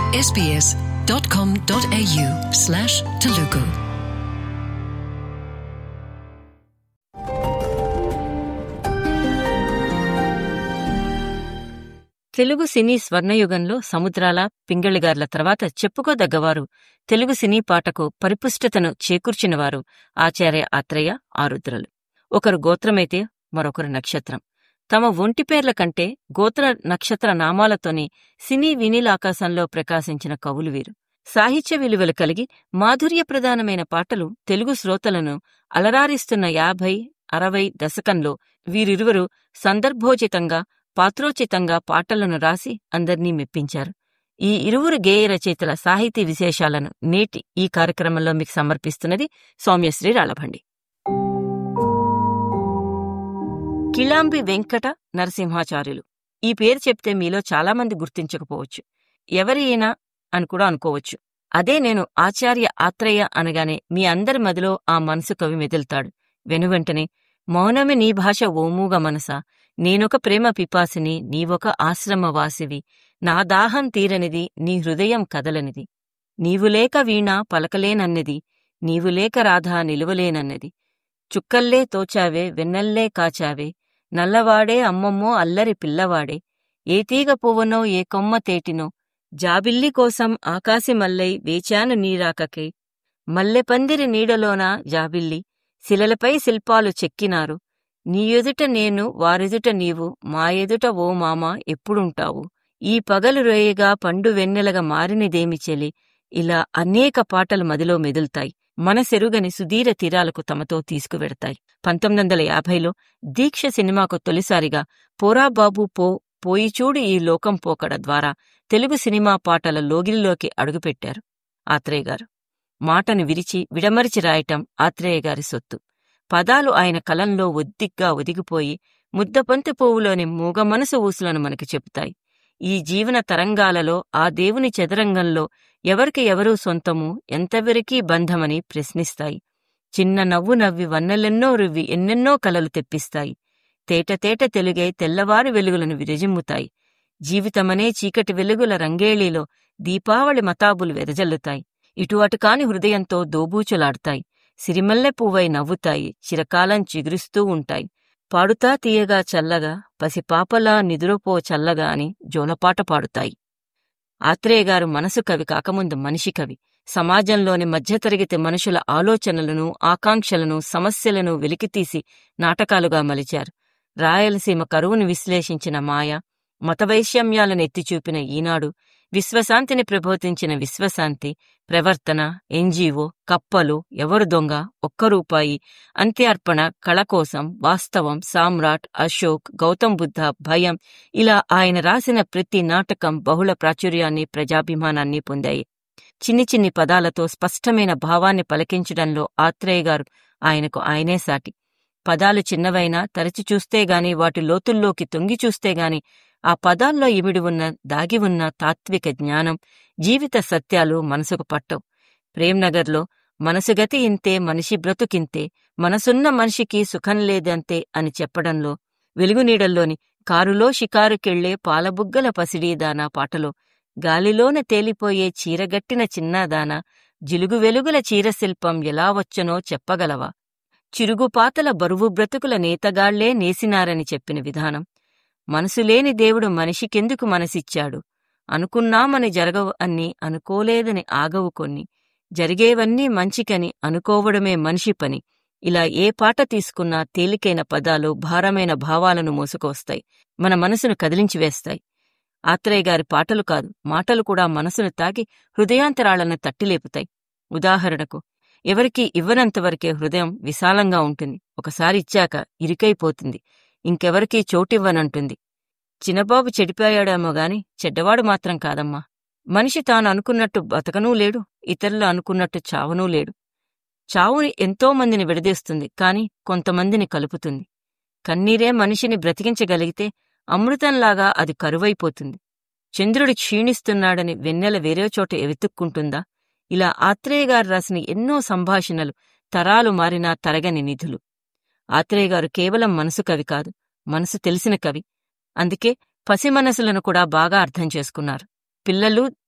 sbs.com.au slash Telugu. Telugu సినీ స్వర్ణయుగంలో సముద్రాల పింగళిగార్ల తర్వాత చెప్పుకోదగ్గవారు తెలుగు సినీ పాటకు పరిపుష్టతను చేకూర్చినవారు ఆచార్య ఆత్రేయ ఆరుద్రలు ఒకరు గోత్రమైతే మరొకరు నక్షత్రం తమ ఒంటి పేర్ల కంటే గోత్ర నక్షత్ర నామాలతోనే సినీ వినీలాకాశంలో ప్రకాశించిన కవులు వీరు సాహిత్య విలువలు కలిగి మాధుర్య ప్రధానమైన పాటలు తెలుగు శ్రోతలను అలరారిస్తున్న యాభై అరవై దశకంలో వీరిరువురు సందర్భోచితంగా పాత్రోచితంగా పాటలను రాసి అందర్నీ మెప్పించారు ఈ ఇరువురు గేయ రచయితల సాహితీ విశేషాలను నేటి ఈ కార్యక్రమంలో మీకు సమర్పిస్తున్నది సౌమ్యశ్రీ రాళభండి కిళాంబి వెంకట నరసింహాచార్యులు ఈ పేరు చెప్తే మీలో చాలామంది గుర్తించకపోవచ్చు ఎవరి ఈయన అని కూడా అనుకోవచ్చు అదే నేను ఆచార్య ఆత్రేయ అనగానే మీ అందరి మదిలో ఆ మనసు కవి మెదులుతాడు వెనువెంటనే మౌనమే నీ భాష ఓమూగ మనసా నేనొక ప్రేమ పిపాసిని నీవొక ఆశ్రమవాసివి నా దాహం తీరనిది నీ హృదయం కదలనిది నీవు లేక వీణా పలకలేనన్నది నీవు లేక రాధా నిలువలేనన్నది చుక్కల్లే తోచావే వెన్నల్లే కాచావే నల్లవాడే అమ్మమ్మో అల్లరి పిల్లవాడే ఏ తీగ పువ్వనో ఏ కొమ్మ తేటినో జాబిల్లి కోసం ఆకాశి మల్లై వేచాను నీరాకకై మల్లెపందిరి నీడలోన జాబిల్లి శిలలపై శిల్పాలు చెక్కినారు నీ ఎదుట నేను వారెదుట నీవు మా ఎదుట ఓ మామ ఎప్పుడుంటావు ఈ పగలు రేయగా పండు వెన్నెలగా మారినదేమి చెలి ఇలా అనేక పాటలు మదిలో మెదులుతాయి మనసెరుగని సుదీర తీరాలకు తమతో తీసుకువెడతాయి పంతొమ్మిది వందల యాభైలో దీక్ష సినిమాకు తొలిసారిగా పోరా బాబు పో పోయి చూడు ఈ లోకం పోకడ ద్వారా తెలుగు సినిమా పాటల లోగిలిలోకి అడుగుపెట్టారు ఆత్రేయ గారు మాటను విరిచి విడమరిచి రాయటం ఆత్రేయ గారి సొత్తు పదాలు ఆయన కలంలో ఒద్దిగ్గా ఒదిగిపోయి ముద్దపంతి పువ్వులోని మూగ మనసు ఊసులను మనకి చెబుతాయి ఈ జీవన తరంగాలలో ఆ దేవుని చదరంగంలో ఎవరికి ఎవరూ సొంతము ఎంతవరకీ బంధమని ప్రశ్నిస్తాయి చిన్న నవ్వు నవ్వి వన్నెలెన్నో రువ్వి ఎన్నెన్నో కలలు తెప్పిస్తాయి తేట తేట తెలుగై తెల్లవారి వెలుగులను విరజిమ్ముతాయి జీవితమనే చీకటి వెలుగుల రంగేళీలో దీపావళి మతాబులు వెదజల్లుతాయి ఇటు అటు కాని హృదయంతో దోబూచులాడతాయి సిరిమల్లె పువ్వై నవ్వుతాయి చిరకాలం చిగురుస్తూ ఉంటాయి పాడుతా తీయగా చల్లగా పసిపాపలా నిదురపో చల్లగా అని జోలపాట పాడుతాయి ఆత్రేయ గారు మనసు కవి కాకముందు మనిషి కవి సమాజంలోని మధ్యతరగతి మనుషుల ఆలోచనలను ఆకాంక్షలను సమస్యలను వెలికితీసి నాటకాలుగా మలిచారు రాయలసీమ కరువును విశ్లేషించిన మాయ మతవైషమ్యాలను ఎత్తిచూపిన ఈనాడు విశ్వశాంతిని ప్రబోధించిన విశ్వశాంతి ప్రవర్తన ఎన్జీఓ కప్పలు ఎవరు దొంగ ఒక్క రూపాయి అంత్యార్పణ కళ కోసం వాస్తవం సామ్రాట్ అశోక్ గౌతమ్ బుద్ధ భయం ఇలా ఆయన రాసిన ప్రతి నాటకం బహుళ ప్రాచుర్యాన్ని ప్రజాభిమానాన్ని పొందాయి చిన్ని చిన్ని పదాలతో స్పష్టమైన భావాన్ని పలికించడంలో ఆత్రేయ గారు ఆయనకు ఆయనే సాటి పదాలు చిన్నవైనా తరచి చూస్తే గాని వాటి లోతుల్లోకి తొంగి చూస్తే గాని ఆ పదాల్లో ఇమిడి ఉన్న దాగి ఉన్న తాత్విక జ్ఞానం జీవిత సత్యాలు మనసుకు పట్టవు ప్రేమ్నగర్లో మనసుగతి ఇంతే మనిషి బ్రతుకింతే మనసున్న మనిషికి సుఖం లేదంతే అని చెప్పడంలో వెలుగునీడల్లోని కారులో షికారుకెళ్లే పాలబుగ్గల పసిడీదానా పాటలో గాలిలోన తేలిపోయే చీరగట్టిన చిన్నదాన జిలుగు వెలుగుల చీరశిల్పం ఎలా వచ్చనో చెప్పగలవా చిరుగుపాతల బరువు బ్రతుకుల నేతగాళ్లే నేసినారని చెప్పిన విధానం మనసులేని దేవుడు మనిషికెందుకు మనసిచ్చాడు అనుకున్నామని జరగవు అన్ని అనుకోలేదని ఆగవు కొన్ని జరిగేవన్నీ మంచికని అనుకోవడమే మనిషి పని ఇలా ఏ పాట తీసుకున్నా తేలికైన పదాలు భారమైన భావాలను మోసుకొస్తాయి మన మనసును కదిలించివేస్తాయి ఆత్రేయ గారి పాటలు కాదు మాటలు కూడా మనసును తాకి హృదయాంతరాలను తట్టిలేపుతాయి ఉదాహరణకు ఎవరికీ ఇవ్వనంతవరకే హృదయం విశాలంగా ఉంటుంది ఒకసారి ఇచ్చాక ఇరుకైపోతుంది ఇంకెవరికీ చోటివ్వనంటుంది చిన్నబాబు చెడిపోయాడేమో గాని చెడ్డవాడు మాత్రం కాదమ్మా మనిషి తాను అనుకున్నట్టు బతకనూ లేడు ఇతరులు అనుకున్నట్టు చావనూ లేడు చావుని ఎంతో మందిని విడదీస్తుంది కాని కొంతమందిని కలుపుతుంది కన్నీరే మనిషిని బ్రతికించగలిగితే అమృతంలాగా అది కరువైపోతుంది చంద్రుడి క్షీణిస్తున్నాడని వెన్నెల వేరే చోట వెతుక్కుంటుందా ఇలా ఆత్రేయ గారు రాసిన ఎన్నో సంభాషణలు తరాలు మారినా తరగని నిధులు ఆత్రేయ గారు కేవలం మనసు కవి కాదు మనసు తెలిసిన కవి అందుకే పసి మనసులను కూడా బాగా అర్థం చేసుకున్నారు పిల్లలు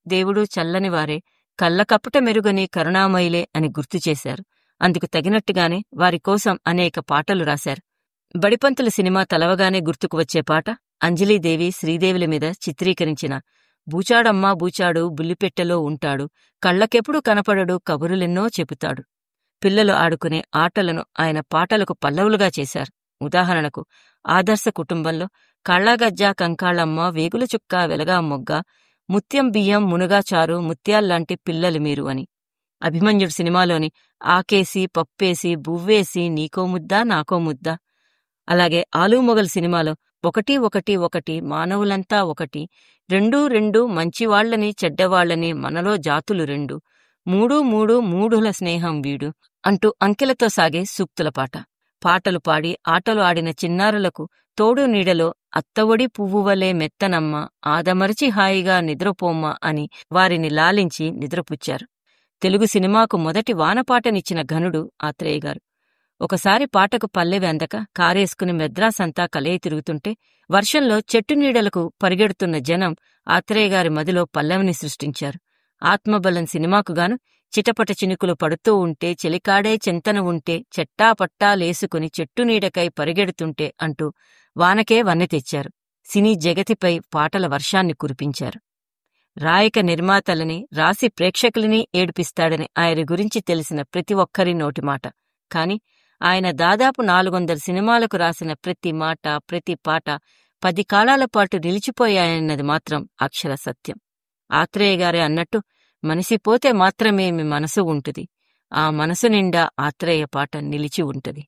దేవుడు చల్లనివారే కళ్ళకప్పట మెరుగని కరుణామయులే అని గుర్తు చేశారు అందుకు తగినట్టుగానే వారి కోసం అనేక పాటలు రాశారు బడిపంతుల సినిమా తలవగానే గుర్తుకు వచ్చే పాట అంజలీదేవి శ్రీదేవుల మీద చిత్రీకరించిన బూచాడమ్మా బూచాడు బుల్లిపెట్టెలో ఉంటాడు కళ్ళకెప్పుడు కనపడడు కబురులెన్నో చెబుతాడు పిల్లలు ఆడుకునే ఆటలను ఆయన పాటలకు పల్లవులుగా చేశారు ఉదాహరణకు ఆదర్శ కుటుంబంలో కళ్ళగజ్జ కంకాళమ్మ వేగుల చుక్క వెలగా మొగ్గ ముత్యం బియ్యం మునగా చారు ముత్యాల్లాంటి పిల్లలు మీరు అని అభిమన్యుడు సినిమాలోని ఆకేసి పప్పేసి బువ్వేసి నీకో ముద్ద నాకో ముద్ద అలాగే ఆలూ మొగల్ సినిమాలో ఒకటి ఒకటి ఒకటి మానవులంతా ఒకటి రెండు రెండు మంచివాళ్లని చెడ్డవాళ్లని మనలో జాతులు రెండు మూడు మూడు మూడుల స్నేహం వీడు అంటూ అంకెలతో సాగే సూక్తుల పాట పాటలు పాడి ఆటలు ఆడిన చిన్నారులకు తోడు నీడలో అత్తవడి పువ్వువలే మెత్తనమ్మ ఆదమరిచి హాయిగా నిద్రపోమ్మ అని వారిని లాలించి నిద్రపుచ్చారు తెలుగు సినిమాకు మొదటి వానపాటనిచ్చిన ఘనుడు ఆత్రేయ గారు ఒకసారి పాటకు పల్లెవి అందక కారేసుకుని మెద్రాసంతా కలయి తిరుగుతుంటే వర్షంలో చెట్టు నీడలకు పరిగెడుతున్న జనం ఆత్రేయ గారి మదిలో పల్లవిని సృష్టించారు ఆత్మబలం సినిమాకుగాను చిటపట చినుకులు పడుతూ ఉంటే చెలికాడే చింతన ఉంటే చెట్టా పట్టా లేసుకుని చెట్టు నీడకై పరిగెడుతుంటే అంటూ వానకే వన్నె తెచ్చారు సినీ జగతిపై పాటల వర్షాన్ని కురిపించారు రాయక నిర్మాతలని రాసి ప్రేక్షకులని ఏడిపిస్తాడని ఆయన గురించి తెలిసిన ప్రతి ఒక్కరి నోటి మాట కాని ఆయన దాదాపు నాలుగొందల సినిమాలకు రాసిన ప్రతి మాట ప్రతి పాట పది కాలాల పాటు నిలిచిపోయాయన్నది మాత్రం అక్షర సత్యం ఆత్రేయ గారే అన్నట్టు మనిషి పోతే మాత్రమే మీ మనసు ఉంటుది ఆ మనసు నిండా ఆత్రేయ పాట నిలిచి ఉంటది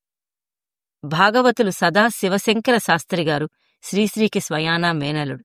భాగవతులు సదా శివశంకర శాస్త్రి గారు శ్రీశ్రీకి స్వయానా మేనలుడు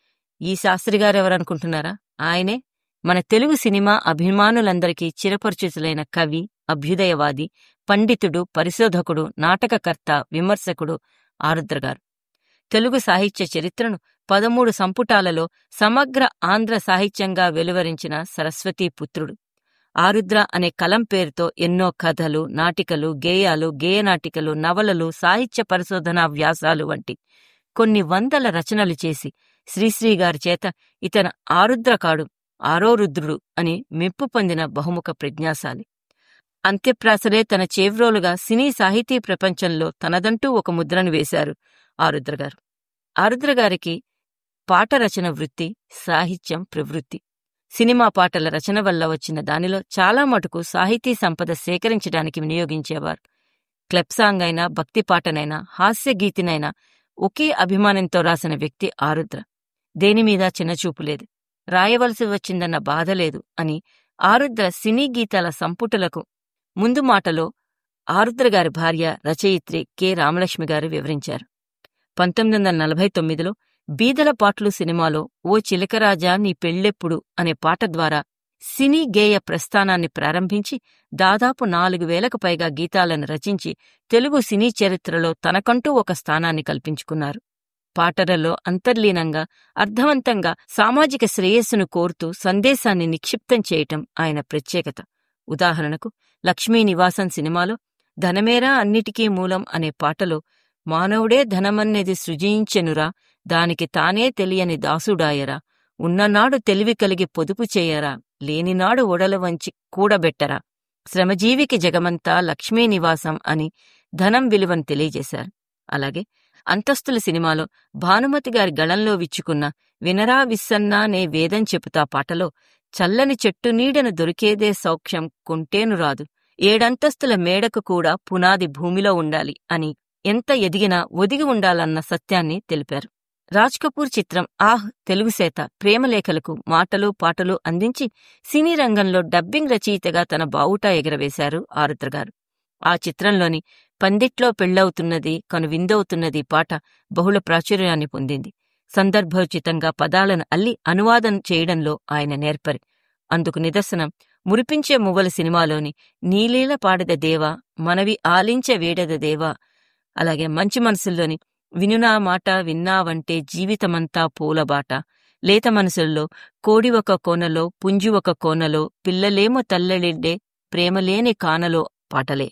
ఈ శాస్త్రి గారెవరనుకుంటున్నారా ఆయనే మన తెలుగు సినిమా అభిమానులందరికీ చిరపరిచితులైన కవి అభ్యుదయవాది పండితుడు పరిశోధకుడు నాటకకర్త విమర్శకుడు ఆరుద్రగారు తెలుగు సాహిత్య చరిత్రను పదమూడు సంపుటాలలో సమగ్ర ఆంధ్ర సాహిత్యంగా వెలువరించిన సరస్వతీ పుత్రుడు ఆరుద్ర అనే కలం పేరుతో ఎన్నో కథలు నాటికలు గేయాలు గేయనాటికలు నవలలు సాహిత్య పరిశోధనా వ్యాసాలు వంటి కొన్ని వందల రచనలు చేసి శ్రీశ్రీ గారి చేత ఇతన ఆరుద్రకాడు ఆరో రుద్రుడు అని మెప్పు పొందిన బహుముఖ ప్రజ్ఞాశాలి అంత్యప్రాసలే తన చేవ్రోలుగా సినీ సాహితీ ప్రపంచంలో తనదంటూ ఒక ముద్రను వేశారు ఆరుద్రగారు ఆరుద్రగారికి పాట రచన వృత్తి సాహిత్యం ప్రవృత్తి సినిమా పాటల రచన వల్ల వచ్చిన దానిలో చాలా మటుకు సాహితీ సంపద సేకరించడానికి వినియోగించేవారు క్లబ్ సాంగ్ అయినా భక్తి పాటనైనా హాస్య గీతినైనా ఒకే అభిమానంతో రాసిన వ్యక్తి ఆరుద్ర దేనిమీద చిన్నచూపు లేదు రాయవలసి వచ్చిందన్న బాధ లేదు అని ఆరుద్ర సినీ గీతాల సంపుటలకు ముందు మాటలో ఆరుద్ర గారి భార్య రచయిత్రి కె రామలక్ష్మి గారు వివరించారు పంతొమ్మిది వందల నలభై తొమ్మిదిలో బీదల పాటలు సినిమాలో ఓ చిలకరాజా నీ పెళ్ళెప్పుడు అనే పాట ద్వారా సినీ గేయ ప్రస్థానాన్ని ప్రారంభించి దాదాపు నాలుగు వేలకు పైగా గీతాలను రచించి తెలుగు సినీ చరిత్రలో తనకంటూ ఒక స్థానాన్ని కల్పించుకున్నారు పాటలలో అంతర్లీనంగా అర్థవంతంగా సామాజిక శ్రేయస్సును కోరుతూ సందేశాన్ని నిక్షిప్తం చేయటం ఆయన ప్రత్యేకత ఉదాహరణకు లక్ష్మీ నివాసం సినిమాలో ధనమేరా అన్నిటికీ మూలం అనే పాటలో మానవుడే ధనమన్నది సృజించెనురా దానికి తానే తెలియని దాసుడాయరా ఉన్ననాడు తెలివి కలిగి పొదుపు చేయరా లేనినాడు ఒడల వంచి కూడబెట్టరా శ్రమజీవికి జగమంతా లక్ష్మీ నివాసం అని ధనం విలువను తెలియజేశారు అలాగే అంతస్తుల సినిమాలో భానుమతి గారి గళంలో విచ్చుకున్న వినరా విస్సన్నా నే వేదం చెబుతా పాటలో చల్లని చెట్టు నీడను దొరికేదే సౌఖ్యం కొంటేను రాదు ఏడంతస్తుల మేడకు కూడా పునాది భూమిలో ఉండాలి అని ఎంత ఎదిగినా ఒదిగి ఉండాలన్న సత్యాన్ని తెలిపారు రాజ్ కపూర్ చిత్రం ఆహ్ తెలుగుసేత ప్రేమలేఖలకు మాటలు పాటలు అందించి సినీ రంగంలో డబ్బింగ్ రచయితగా తన బావుటా ఎగరవేశారు ఆరుద్ర గారు ఆ చిత్రంలోని పందిట్లో పెళ్ళవుతున్నది కను విందవుతున్నది పాట బహుళ ప్రాచుర్యాన్ని పొందింది సందర్భోచితంగా పదాలను అల్లి అనువాదం చేయడంలో ఆయన నేర్పరి అందుకు నిదర్శనం మురిపించే మువ్వల సినిమాలోని నీలీల పాడద దేవా మనవి ఆలించే వేడద దేవా అలాగే మంచి మనసుల్లోని వినునా మాట విన్నావంటే జీవితమంతా పూలబాట లేత మనసుల్లో కోడి ఒక కోనలో పుంజు ఒక కోనలో పిల్లలేమో తల్లలిడ్డే ప్రేమలేని కానలో పాటలే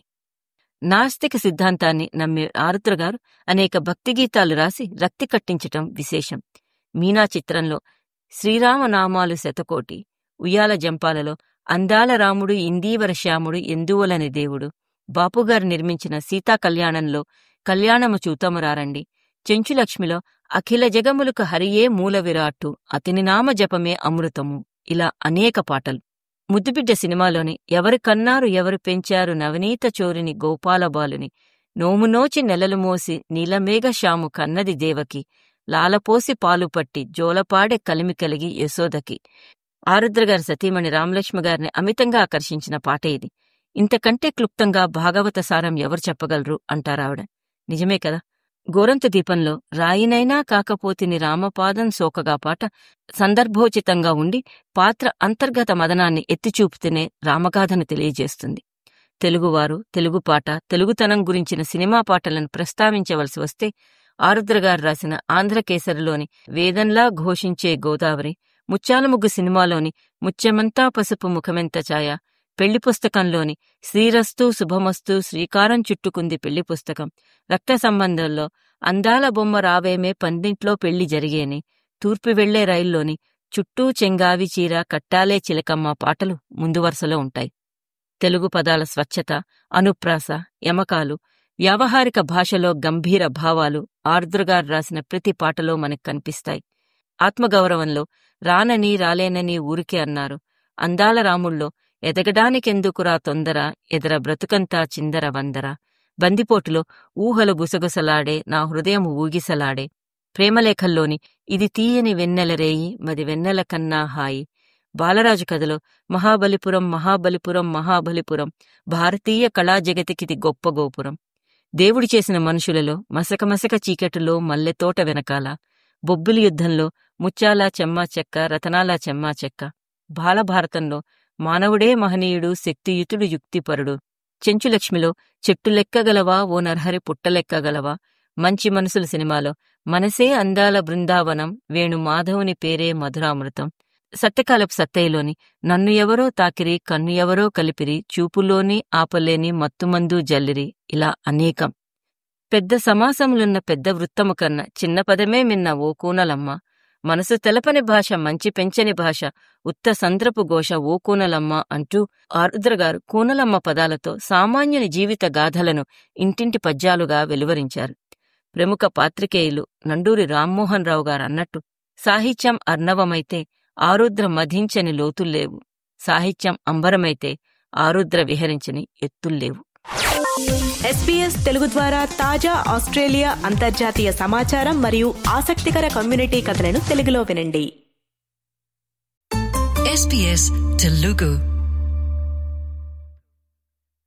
నాస్తిక సిద్ధాంతాన్ని నమ్మే ఆరుద్ర గారు అనేక భక్తి గీతాలు రాసి రక్తి కట్టించటం విశేషం మీనా చిత్రంలో శ్రీరామనామాలు శతకోటి ఉయ్యాల జంపాలలో అందాల రాముడు ఇందీవర శ్యాముడు ఎందువలని దేవుడు బాపుగారు నిర్మించిన సీతా కళ్యాణంలో కళ్యాణము చూతమురారండి చెంచులక్ష్మిలో అఖిల జగములకు హరియే మూల విరాట్టు అతని నామ జపమే అమృతము ఇలా అనేక పాటలు ముద్దుబిడ్డ సినిమాలోని ఎవరు కన్నారు ఎవరు పెంచారు నవనీత చోరిని గోపాలబాలుని నోమునోచి నెలలు మోసి నీలమేఘ శ్యాము కన్నది దేవకి లాలపోసి పాలు పట్టి జోలపాడే కలిమి కలిగి యశోదకి ఆరుద్రగారి సతీమణి రామలక్ష్మి గారిని అమితంగా ఆకర్షించిన పాట ఇది ఇంతకంటే క్లుప్తంగా భాగవత సారం ఎవరు చెప్పగలరు అంటారావిడ నిజమే కదా గోరంత దీపంలో రాయినైనా కాకపోతిని రామపాదం సోకగా పాట సందర్భోచితంగా ఉండి పాత్ర అంతర్గత మదనాన్ని ఎత్తిచూపుతూనే రామగాథను తెలియజేస్తుంది తెలుగువారు తెలుగు పాట తెలుగుతనం గురించిన సినిమా పాటలను ప్రస్తావించవలసి వస్తే ఆరుద్రగారు రాసిన ఆంధ్రకేసరిలోని వేదంలా ఘోషించే గోదావరి ముత్యాలముగ్గు సినిమాలోని ముత్యమంతా పసుపు ముఖమెంత ఛాయ పెళ్లి పుస్తకంలోని శ్రీరస్తు శుభమస్తు శ్రీకారం చుట్టుకుంది పెళ్లి పుస్తకం రక్త సంబంధంలో అందాల బొమ్మ రావేమే పందింట్లో పెళ్లి జరిగేని తూర్పు వెళ్లే రైల్లోని చుట్టూ చెంగావి చీర కట్టాలే చిలకమ్మ పాటలు ముందు వరుసలో ఉంటాయి తెలుగు పదాల స్వచ్ఛత అనుప్రాస యమకాలు వ్యావహారిక భాషలో గంభీర భావాలు ఆర్ద్రగారు రాసిన ప్రతి పాటలో మనకు కనిపిస్తాయి ఆత్మగౌరవంలో రానని రాలేనని ఊరికే అన్నారు అందాల రాముల్లో ఎదగడానికెందుకురా తొందర ఎదర బ్రతుకంతా చిందర వందర బందిపోటులో ఊహలు గుసగుసలాడే నా హృదయం ఊగిసలాడే ప్రేమలేఖల్లోని ఇది తీయని వెన్నెలరేయి మది వెన్నెల కన్నా హాయి బాలరాజు కథలో మహాబలిపురం మహాబలిపురం మహాబలిపురం భారతీయ కళా జగతికిది గొప్ప గోపురం దేవుడి చేసిన మనుషులలో మసక మసక చీకటిలో మల్లెతోట వెనకాల బొబ్బిలి యుద్ధంలో ముత్యాల చెమ్మా చెక్క రతనాల చెమ్మా చెక్క బాలభారతంలో మానవుడే మహనీయుడు శక్తియుతుడు యుక్తిపరుడు చెంచులక్ష్మిలో చెట్టు లెక్కగలవా ఓ నర్హరి పుట్టలెక్కగలవా మంచి మనసుల సినిమాలో మనసే అందాల బృందావనం వేణు మాధవుని పేరే మధురామృతం సత్యకాలపు సత్తయ్యలోని నన్ను ఎవరో తాకిరి కన్ను ఎవరో కలిపిరి చూపులోని ఆపలేని మత్తుమందు జల్లిరి ఇలా అనేకం పెద్ద సమాసములున్న పెద్ద వృత్తము కన్నా చిన్న పదమే మిన్న ఓ కూనలమ్మ మనసు తెలపని భాష మంచి పెంచని భాష ఉత్త సంద్రపు ఘోష ఓ కూనలమ్మ అంటూ ఆరుద్రగారు కూనలమ్మ పదాలతో సామాన్యుని జీవిత గాథలను ఇంటింటి పద్యాలుగా వెలువరించారు ప్రముఖ పాత్రికేయులు నండూరి రామ్మోహన్ రావు గారు అన్నట్టు సాహిత్యం అర్ణవమైతే ఆరుద్ర మధించని లోతుల్లేవు సాహిత్యం అంబరమైతే ఆరుద్ర విహరించని ఎత్తుల్లేవు ఎస్పీఎస్ తెలుగు ద్వారా తాజా ఆస్ట్రేలియా అంతర్జాతీయ సమాచారం మరియు ఆసక్తికర కమ్యూనిటీ కథలను తెలుగులో వినండి SBS Telugu